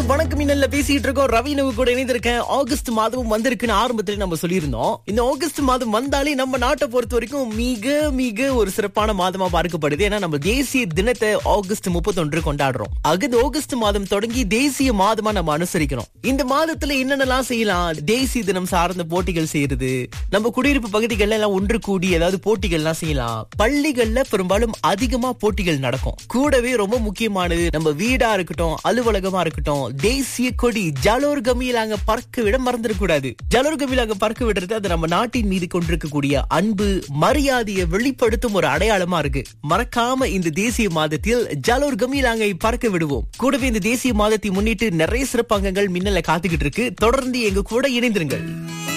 வணக்கம் மின்னல்ல பேசிட்டு இருக்கோம் ரவினவு கூட இணைந்திருக்கேன் ஆகஸ்ட் மாதமும் வந்திருக்குன்னு ஆரம்பத்துல நம்ம சொல்லியிருந்தோம் இந்த ஆகஸ்ட் மாதம் வந்தாலே நம்ம நாட்டை பொறுத்த வரைக்கும் மிக மிக ஒரு சிறப்பான மாதமா பார்க்கப்படுது ஏன்னா நம்ம தேசிய தினத்தை ஆகஸ்ட் முப்பத்தொன்று கொண்டாடுறோம் அகது ஆகஸ்ட் மாதம் தொடங்கி தேசிய மாதமா நம்ம அனுசரிக்கிறோம் இந்த மாதத்துல என்னென்னலாம் செய்யலாம் தேசிய தினம் சார்ந்த போட்டிகள் செய்யறது நம்ம குடியிருப்பு பகுதிகள்ல எல்லாம் ஒன்று கூடி ஏதாவது போட்டிகள்லாம் செய்யலாம் பள்ளிகள்ல பெரும்பாலும் அதிகமா போட்டிகள் நடக்கும் கூடவே ரொம்ப முக்கியமானது நம்ம வீடா இருக்கட்டும் அலுவலகமா இருக்கட்டும் தேசிய கொடி ஜலோர் கமியில் அங்க பறக்க விட மறந்துடக்கூடாது ஜலோர் கமியில் அங்க பறக்க விடுறது அது நம்ம நாட்டின் மீது கொண்டிருக்கக்கூடிய அன்பு மரியாதையை வெளிப்படுத்தும் ஒரு அடையாளமா இருக்கு மறக்காம இந்த தேசிய மாதத்தில் ஜலோர் கமியில் அங்க பறக்க விடுவோம் கூடவே இந்த தேசிய மாதத்தை முன்னிட்டு நிறைய சிறப்பங்கங்கள் மின்னல காத்துக்கிட்டு இருக்கு தொடர்ந்து எங்க கூட இணைந்திருங்கள்